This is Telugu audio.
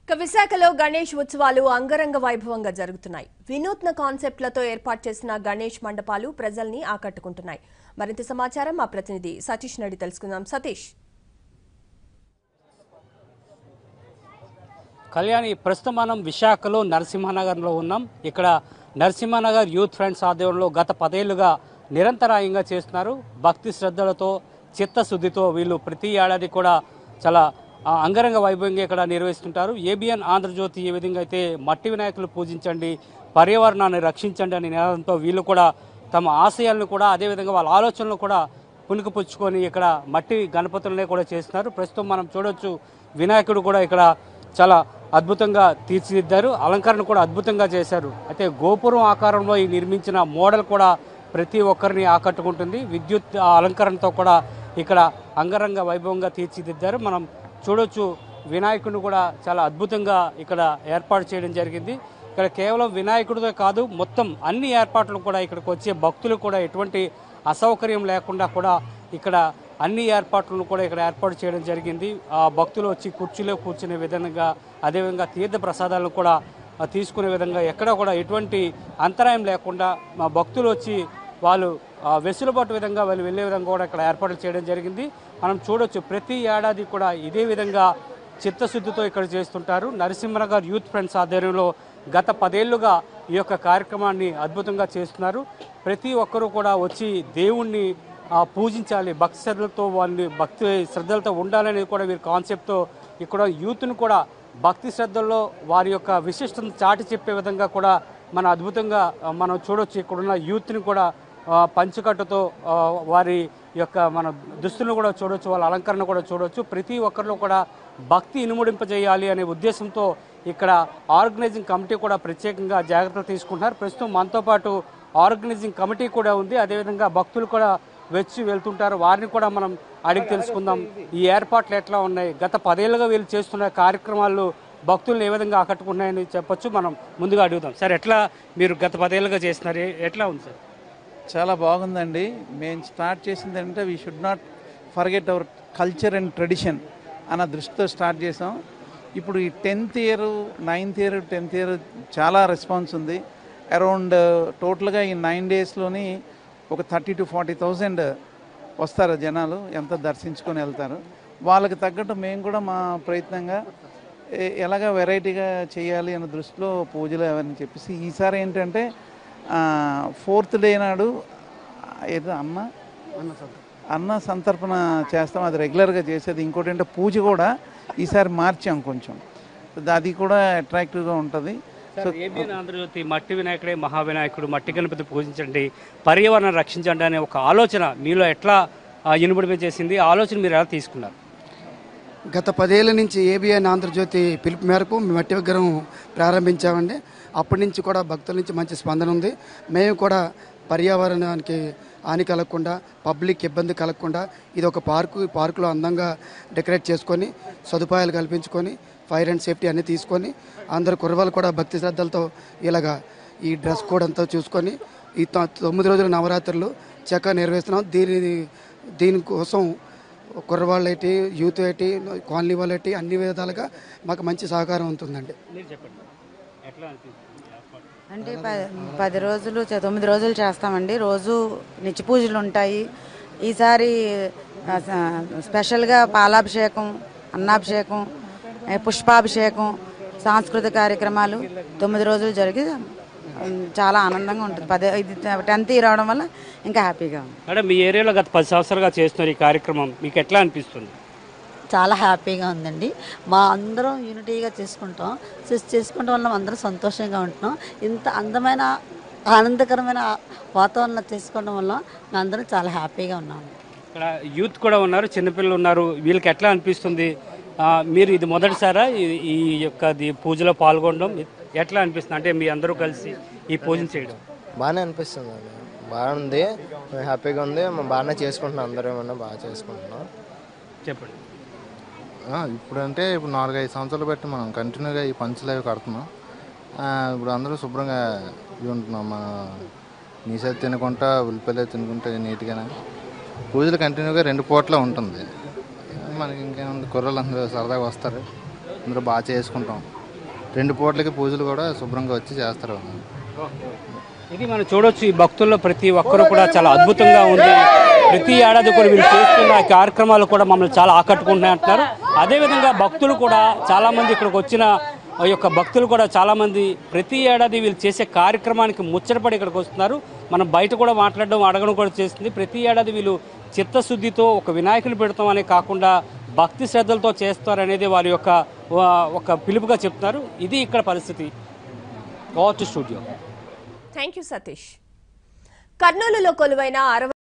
ఇక విశాఖలో గణేష్ ఉత్సవాలు అంగరంగ వైభవంగా జరుగుతున్నాయి వినూత్న కాన్సెప్ట్లతో ఏర్పాటు చేసిన గణేష్ మండపాలు ప్రజల్ని ఆకట్టుకుంటున్నాయి మరింత సమాచారం మా ప్రతినిధి సతీష్ నడి తెలుసుకుందాం సతీష్ కళ్యాణి ప్రస్తుతం మనం విశాఖలో నరసింహనగర్లో ఉన్నాం ఇక్కడ నరసింహనగర్ యూత్ ఫ్రెండ్స్ ఆధ్వర్యంలో గత పదేళ్లుగా నిరంతరాయంగా చేస్తున్నారు భక్తి శ్రద్ధలతో చిత్తశుద్ధితో వీళ్ళు ప్రతి ఏడాది కూడా చాలా ఆ, అంగరంగ వైభవంగా ఇక్కడ నిర్వహిస్తుంటారు ఏబిఎన్ ఆంధ్రజ్యోతి ఏ విధంగా అయితే మట్టి వినాయకులు పూజించండి పర్యావరణాన్ని రక్షించండి అనే నినాదంతో వీళ్ళు కూడా తమ ఆశయాలను కూడా అదేవిధంగా వాళ్ళ ఆలోచనలు కూడా పుణుకుపుచ్చుకొని ఇక్కడ మట్టి గణపతులనే కూడా చేస్తున్నారు ప్రస్తుతం మనం చూడొచ్చు వినాయకుడు కూడా ఇక్కడ చాలా అద్భుతంగా తీర్చిదిద్దారు అలంకరణ కూడా అద్భుతంగా చేశారు అయితే గోపురం ఆకారంలో ఈ నిర్మించిన మోడల్ కూడా ప్రతి ఒక్కరిని ఆకట్టుకుంటుంది విద్యుత్ ఆ అలంకరణతో కూడా ఇక్కడ అంగరంగ వైభవంగా తీర్చిదిద్దారు మనం చూడొచ్చు వినాయకుడిని కూడా చాలా అద్భుతంగా ఇక్కడ ఏర్పాటు చేయడం జరిగింది ఇక్కడ కేవలం వినాయకుడితో కాదు మొత్తం అన్ని ఏర్పాట్లు కూడా ఇక్కడికి వచ్చే భక్తులు కూడా ఎటువంటి అసౌకర్యం లేకుండా కూడా ఇక్కడ అన్ని ఏర్పాట్లను కూడా ఇక్కడ ఏర్పాటు చేయడం జరిగింది ఆ భక్తులు వచ్చి కుర్చీలో కూర్చునే విధంగా అదేవిధంగా తీర్థ ప్రసాదాలను కూడా ఆ, తీసుకునే విధంగా ఎక్కడ కూడా ఎటువంటి అంతరాయం లేకుండా మా భక్తులు వచ్చి వాళ్ళు ఆ, వెసులుబాటు విధంగా వాళ్ళు వెళ్ళే విధంగా కూడా ఇక్కడ ఏర్పాట్లు చేయడం జరిగింది మనం చూడొచ్చు ప్రతి ఏడాది కూడా ఇదే విధంగా చిత్తశుద్ధితో ఇక్కడ చేస్తుంటారు నరసింహనగర్ యూత్ ఫ్రెండ్స్ ఆధ్వర్యంలో గత పదేళ్లుగా ఈ యొక్క కార్యక్రమాన్ని అద్భుతంగా చేస్తున్నారు ప్రతి ఒక్కరూ కూడా వచ్చి దేవుణ్ణి ఆ, పూజించాలి భక్తి శ్రద్ధలతో వాళ్ళని భక్తి శ్రద్ధలతో ఉండాలనేది కూడా వీరి కాన్సెప్ట్తో ఇక్కడ యూత్ను కూడా భక్తి శ్రద్ధల్లో వారి యొక్క విశిష్టతను చాటి చెప్పే విధంగా కూడా మన అద్భుతంగా ఆ, మనం చూడొచ్చు ఇక్కడున్న యూత్ని కూడా ఆ, పంచకట్టుతో ఆ, వారి యొక్క మన దుస్తులను కూడా చూడొచ్చు వాళ్ళ అలంకరణ కూడా చూడొచ్చు ప్రతి ఒక్కరిలో కూడా భక్తి ఇనుముడింపజేయాలి అనే ఉద్దేశంతో ఇక్కడ ఆర్గనైజింగ్ కమిటీ కూడా ప్రత్యేకంగా జాగ్రత్తలు తీసుకుంటున్నారు ప్రస్తుతం మనతో పాటు ఆర్గనైజింగ్ కమిటీ కూడా ఉంది అదేవిధంగా భక్తులు కూడా వచ్చి వెళ్తుంటారు వారిని కూడా మనం అడిగి తెలుసుకుందాం ఈ ఏర్పాట్లు ఎట్లా ఉన్నాయి గత పదేళ్ళుగా వీళ్ళు చేస్తున్న కార్యక్రమాలు భక్తులను ఏ విధంగా ఆకట్టుకున్నాయని చెప్పొచ్చు మనం ముందుగా అడుగుదాం సార్ ఎట్లా మీరు గత పదేళ్ళుగా చేస్తున్నారు ఏ- ఎట్లా ఉంది సార్ చాలా బాగుందండి మేము స్టార్ట్ చేసింది అంటే we should not forget our culture and tradition అన్న దృష్టితో స్టార్ట్ చేసాం ఇప్పుడు ఈ tenth year ninth year tenth year చాలా రెస్పాన్స్ ఉంది అరౌండ్ టోటల్గా ఈ నైన్ డేస్లోని ఒక థర్టీ టు ఫార్టీ థౌజండ్ వస్తారు జనాలు ఎంత దర్శించుకొని వెళ్తారు వాళ్ళకి తగ్గట్టు మేము కూడా మా ప్రయత్నంగా ఎ- ఎలాగ వెరైటీగా చేయాలి అన్న దృష్టిలో పూజలు అవన్నీ చెప్పేసి ఈసారి ఏంటంటే ఫోర్త్ డే నాడు ఏదో అన్న అన్న సంతర్పణ చేస్తాం అది రెగ్యులర్గా చేసేది ఇంకోటి అంటే పూజ కూడా ఈసారి మార్చాం కొంచెం అది కూడా అట్రాక్టివ్గా ఉంటుంది సార్ ఏబిఎన్ ఆంధ్రజ్యోతి మట్టి వినాయకుడే మహావినాయకుడు మట్టి గణపతి పూజించండి పర్యావరణం రక్షించండి అనే ఒక ఆలోచన మీలో ఎట్లా ఆ, ఇనుమడిమే చేసింది ఆ ఆలోచన మీరు ఎలా తీసుకున్నారు గత పదేళ్ల నుంచి ఏబిఎన్ ఆంధ్రజ్యోతి పిలుపు మేరకు మేము మట్టి విగ్రహం ప్రారంభించామండి అప్పటి నుంచి కూడా భక్తుల నుంచి మంచి స్పందన ఉంది మేము కూడా పర్యావరణానికి హాని కలగకుండా పబ్లిక్ ఇబ్బంది కలగకుండా ఇది ఒక పార్కు ఈ పార్కులో అందంగా డెకరేట్ చేసుకొని సదుపాయాలు కల్పించుకొని ఫైర్ అండ్ సేఫ్టీ అన్నీ తీసుకొని అందరు కుర్రవాళ్ళు కూడా భక్తి శ్రద్ధలతో ఇలాగా ఈ డ్రెస్ కోడ్ అంతా చూసుకొని ఈ తొ- తొమ్మిది రోజుల నవరాత్రులు చక్కగా నిర్వహిస్తున్నాం దీని దీనికోసం కుర్రవాళ్ళు ఏంటి యూత్ ఏంటి కాలనీ వాళ్ళు ఏంటి అన్ని విధాలుగా మాకు మంచి సహకారం ఉంటుందండి మీరు చెప్పండి ఎట్లా అనిపిస్తుంది ఏర్పాటు? అంటే ప- పది రోజులు చ- తొమ్మిది రోజులు చేస్తామండి రోజు నిత్య పూజలు ఉంటాయి ఈసారి ఆ, స- స్పెషల్గా పాలాభిషేకం అన్నాభిషేకం ఏ, పుష్పాభిషేకం సాంస్కృతిక కార్యక్రమాలు తొమ్మిది రోజులు జరిగి ఉమ్, చాలా ఆనందంగా ఉంటుంది పది ఇది టెన్త్ ఇయర్ అవడం వల్ల ఇంకా హ్యాపీగా ఉంది మేడం మీ ఏరియాలో గత పది సంవత్సరాలుగా చేస్తున్నారు ఈ కార్యక్రమం మీకు ఎట్లా అనిపిస్తుంది చాలా హ్యాపీగా ఉందండి మా అందరం యూనిటీగా చేసుకుంటాం చేస్- చేసుకుంటాం వల్ల అందరం సంతోషంగా ఉంటున్నాం ఇంత అందమైన ఆనందకరమైన వాతావరణంలో చేసుకోవడం వల్ల మేము అందరం చాలా హ్యాపీగా ఉన్నాము ఇక్కడ యూత్ కూడా ఉన్నారు చిన్నపిల్లలు ఉన్నారు వీళ్ళకి ఎట్లా అనిపిస్తుంది ఆ, మీరు ఇది మొదటిసారా ఈ- ఈ యొక్క ది- పూజలో పాల్గొనడం ఎట్లా అనిపిస్తుంది అంటే మీ అందరూ కలిసి ఈ పూజను చేయడం బాగానే అనిపిస్తుంది అండి బాగుంది హ్యాపీగా ఉంది మేము బాగానే చేసుకుంటున్నాం అందరూ ఏమన్నా బాగా చేసుకుంటున్నాం చెప్పండి ఆ, ఇప్పుడంటే ఇప్పుడు నాలుగైదు సంవత్సరాలు బట్టి మనం కంటిన్యూగా ఈ పంచులు అవి కడుతున్నాం ఆ, ఇప్పుడు అందరూ శుభ్రంగా ఇవి ఉంటున్నాం మన నీసే తినకుండా ఉల్లిపల్లి తినుకుంటే నీట్గానే పూజలు కంటిన్యూగా రెండు పూట్ల ఉంటుంది మనకి ఇంకేముంది కుర్రలు అందరూ సరదాగా వస్తారు అందరూ బాగా చేసుకుంటాం రెండు పూటలకి పూజలు కూడా శుభ్రంగా వచ్చి చేస్తారు ఇది మనం చూడొచ్చు ఈ భక్తుల్లో ప్రతి ఒక్కరు కూడా చాలా అద్భుతంగా ఉంది ప్రతి ఏడాది కూడా వీళ్ళు చేస్తున్న ఈ కార్యక్రమాలు కూడా మమ్మల్ని చాలా ఆకట్టుకుంటున్నాయి అంటున్నారు అదేవిధంగా భక్తులు కూడా చాలా మంది ఇక్కడికి వచ్చిన ఆ యొక్క భక్తులు కూడా చాలా మంది ప్రతి ఏడాది వీళ్ళు చేసే కార్యక్రమానికి ముచ్చటపడి ఇక్కడికి వస్తున్నారు మనం బయట కూడా మాట్లాడడం అడగడం కూడా చేస్తుంది ప్రతి ఏడాది వీళ్ళు చిత్తశుద్ధితో ఒక వినాయకులు పెడతాం అనే కాకుండా భక్తి శ్రద్ధలతో చేస్తారనేది వారి యొక్క వా- ఒక పిలుపుగా చెప్తున్నారు ఇది ఇక్కడ పరిస్థితి over to studio thank you Satish కర్నూలులో కొలువైన అరవై